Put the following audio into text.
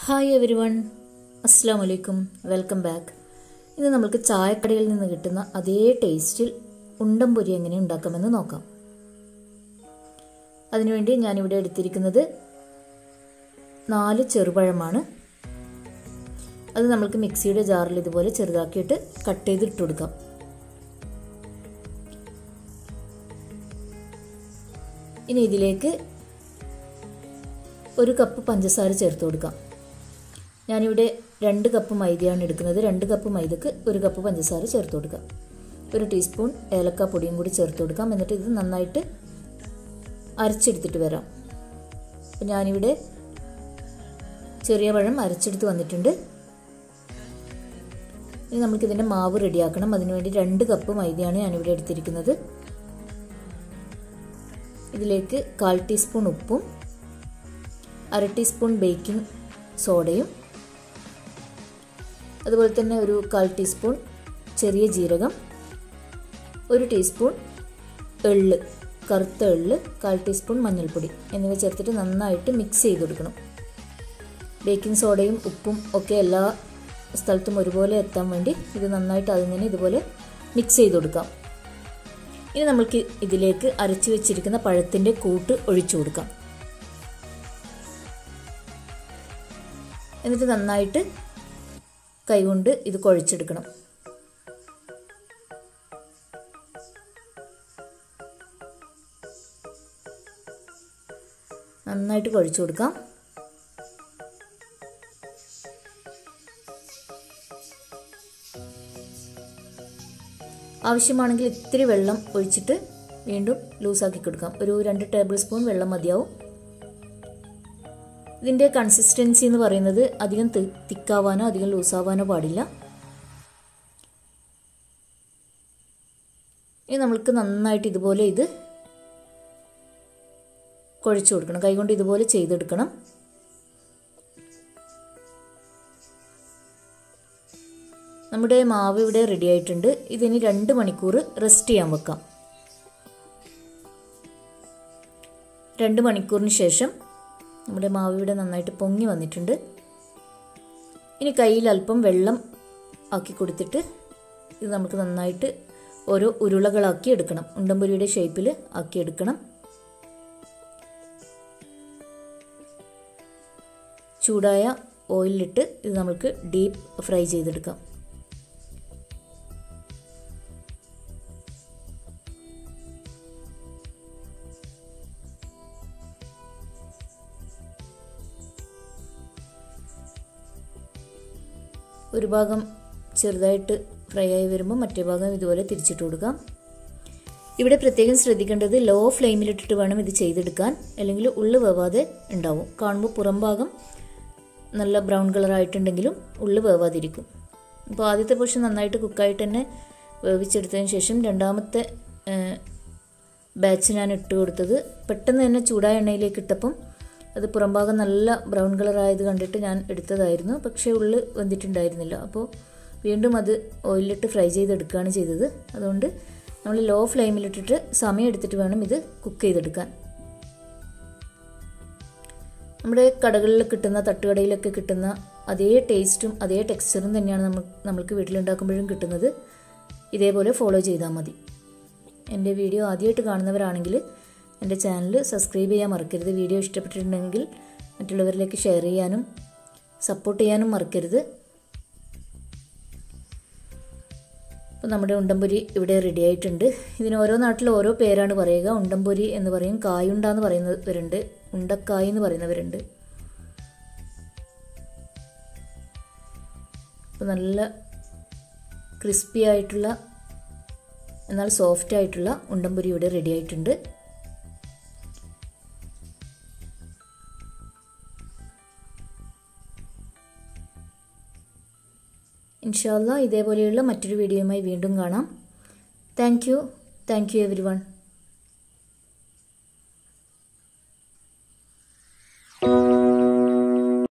hi every one അസ്സാം വലൈക്കും welcome back ഇന്ന് നമുക്ക് ചായക്കടയിൽ നിന്ന് കിട്ടുന്ന അതേ ടേസ്റ്റിൽ ഉണ്ടം പൊരി എങ്ങനെ ഉണ്ടാക്കാമെന്ന് നോക്കാം അതിനുവേണ്ടി ഞാനിവിടെ എടുത്തിരിക്കുന്നത് നാല് ചെറുപഴമാണ് അത് നമുക്ക് മിക്സിയുടെ ജാറിൽ ഇതുപോലെ ചെറുതാക്കിയിട്ട് കട്ട് ചെയ്ത് ഇട്ട് കൊടുക്കാം ഇനി ഇതിലേക്ക് ഒരു കപ്പ് പഞ്ചസാര ചേർത്ത് കൊടുക്കാം ഞാനിവിടെ രണ്ട് കപ്പ് മൈദയാണ് എടുക്കുന്നത് രണ്ട് കപ്പ് മൈദക്ക് ഒരു കപ്പ് പഞ്ചസാര ചേർത്ത് കൊടുക്കാം ഒരു ടീസ്പൂൺ ഏലക്ക പൊടിയും കൂടി ചേർത്ത് കൊടുക്കാം എന്നിട്ട് ഇത് നന്നായിട്ട് അരച്ചെടുത്തിട്ട് വരാം അപ്പം ഞാനിവിടെ ചെറിയ പഴം അരച്ചെടുത്ത് വന്നിട്ടുണ്ട് ഇനി നമുക്കിതിൻ്റെ മാവ് റെഡിയാക്കണം അതിനുവേണ്ടി രണ്ട് കപ്പ് മൈദയാണ് ഞാനിവിടെ എടുത്തിരിക്കുന്നത് ഇതിലേക്ക് കാൽ ടീസ്പൂൺ ഉപ്പും അര ടീസ്പൂൺ ബേക്കിംഗ് സോഡയും അതുപോലെ തന്നെ ഒരു കാൽ ടീസ്പൂൺ ചെറിയ ജീരകം ഒരു ടീസ്പൂൺ എള്ള് കറുത്ത എള്ള് കാൽ ടീസ്പൂൺ മഞ്ഞൾപ്പൊടി എന്നിവ ചേർത്തിട്ട് നന്നായിട്ട് മിക്സ് ചെയ്ത് കൊടുക്കണം ബേക്കിംഗ് സോഡയും ഉപ്പും ഒക്കെ എല്ലാ സ്ഥലത്തും ഒരുപോലെ എത്താൻ വേണ്ടി ഇത് നന്നായിട്ട് അതിങ്ങനെ ഇതുപോലെ മിക്സ് ചെയ്ത് കൊടുക്കാം ഇനി നമുക്ക് ഇതിലേക്ക് അരച്ചു വെച്ചിരിക്കുന്ന പഴത്തിൻ്റെ കൂട്ട് ഒഴിച്ചു കൊടുക്കാം എന്നിട്ട് നന്നായിട്ട് കൈകൊണ്ട് ഇത് കുഴച്ചെടുക്കണം നന്നായിട്ട് കുഴച്ചു കൊടുക്കാം ആവശ്യമാണെങ്കിൽ ഇത്തിരി വെള്ളം ഒഴിച്ചിട്ട് വീണ്ടും ലൂസാക്കി കൊടുക്കാം ഒരു രണ്ട് ടേബിൾ സ്പൂൺ വെള്ളം മതിയാവും ഇതിൻ്റെ കൺസിസ്റ്റൻസി എന്ന് പറയുന്നത് അധികം തിക്കാവാനോ അധികം ലൂസാവാനോ പാടില്ല ഇനി നമ്മൾക്ക് നന്നായിട്ട് ഇതുപോലെ ഇത് കുഴച്ചു കൊടുക്കണം കൈകൊണ്ട് ഇതുപോലെ ചെയ്തെടുക്കണം നമ്മുടെ മാവ് ഇവിടെ റെഡി ആയിട്ടുണ്ട് ഇതിനി രണ്ട് മണിക്കൂർ റെസ്റ്റ് ചെയ്യാൻ വെക്കാം രണ്ട് മണിക്കൂറിന് ശേഷം നമ്മുടെ മാവ് ഇവിടെ നന്നായിട്ട് പൊങ്ങി വന്നിട്ടുണ്ട് ഇനി കയ്യിൽ അല്പം വെള്ളം ആക്കി കൊടുത്തിട്ട് ഇത് നമുക്ക് നന്നായിട്ട് ഓരോ ഉരുളകളാക്കി എടുക്കണം ഉണ്ടംപൊരിയുടെ ഷേപ്പിൽ ആക്കി എടുക്കണം ചൂടായ ഓയിലിട്ട് ഇത് നമുക്ക് ഡീപ്പ് ഫ്രൈ ചെയ്തെടുക്കാം ഒരു ഭാഗം ചെറുതായിട്ട് ഫ്രൈ ആയി വരുമ്പോൾ മറ്റേ ഭാഗം ഇതുപോലെ തിരിച്ചിട്ട് കൊടുക്കാം ഇവിടെ പ്രത്യേകം ശ്രദ്ധിക്കേണ്ടത് ലോ ഫ്ലെയിമിലിട്ടിട്ട് വേണം ഇത് ചെയ്തെടുക്കാൻ അല്ലെങ്കിൽ ഉള്ളു വേവാതെ ഉണ്ടാവും കാണുമ്പോൾ പുറം ഭാഗം നല്ല ബ്രൗൺ കളർ ആയിട്ടുണ്ടെങ്കിലും ഉള്ളു വേവാതിരിക്കും അപ്പോൾ ആദ്യത്തെ പോർഷൻ നന്നായിട്ട് കുക്കായിട്ട് തന്നെ വേവിച്ചെടുത്തതിന് ശേഷം രണ്ടാമത്തെ ബാച്ച് ഞാൻ ഇട്ട് കൊടുത്തത് പെട്ടെന്ന് തന്നെ ചൂടായ എണ്ണയിലേക്ക് ഇട്ടപ്പം അത് പുറംഭാഗം നല്ല ബ്രൗൺ കളർ ആയത് കണ്ടിട്ട് ഞാൻ എടുത്തതായിരുന്നു പക്ഷേ ഉള്ളു വെന്തിട്ടുണ്ടായിരുന്നില്ല അപ്പോൾ വീണ്ടും അത് ഓയിലിട്ട് ഫ്രൈ ചെയ്തെടുക്കുകയാണ് ചെയ്തത് അതുകൊണ്ട് നമ്മൾ ലോ ഫ്ലെയിമിലിട്ടിട്ട് സമയം എടുത്തിട്ട് വേണം ഇത് കുക്ക് ചെയ്തെടുക്കാൻ നമ്മുടെ കടകളിൽ കിട്ടുന്ന തട്ടുകടയിലൊക്കെ കിട്ടുന്ന അതേ ടേസ്റ്റും അതേ ടെക്സ്ചറും തന്നെയാണ് നമ്മൾ നമ്മൾക്ക് വീട്ടിലുണ്ടാക്കുമ്പോഴും കിട്ടുന്നത് ഇതേപോലെ ഫോളോ ചെയ്താൽ മതി എൻ്റെ വീഡിയോ ആദ്യമായിട്ട് കാണുന്നവരാണെങ്കിൽ എൻ്റെ ചാനൽ സബ്സ്ക്രൈബ് ചെയ്യാൻ മറക്കരുത് വീഡിയോ ഇഷ്ടപ്പെട്ടിട്ടുണ്ടെങ്കിൽ മറ്റുള്ളവരിലേക്ക് ഷെയർ ചെയ്യാനും സപ്പോർട്ട് ചെയ്യാനും മറക്കരുത് അപ്പോൾ നമ്മുടെ ഉണ്ടംപൊരി ഇവിടെ റെഡി ആയിട്ടുണ്ട് ഇതിന് ഓരോ നാട്ടിൽ ഓരോ പേരാണ് പറയുക ഉണ്ടംപൊരി എന്ന് പറയും കായുണ്ട എന്ന് പറയുന്നവരുണ്ട് ഉണ്ടക്കായ് എന്ന് പറയുന്നവരുണ്ട് അപ്പോൾ നല്ല ക്രിസ്പി ആയിട്ടുള്ള എന്നാൽ സോഫ്റ്റ് ആയിട്ടുള്ള ഉണ്ടംപൊരി ഇവിടെ റെഡി ആയിട്ടുണ്ട് ഇൻഷാല്ല ഇതേപോലെയുള്ള മറ്റൊരു വീഡിയോയുമായി വീണ്ടും കാണാം thank you thank you every one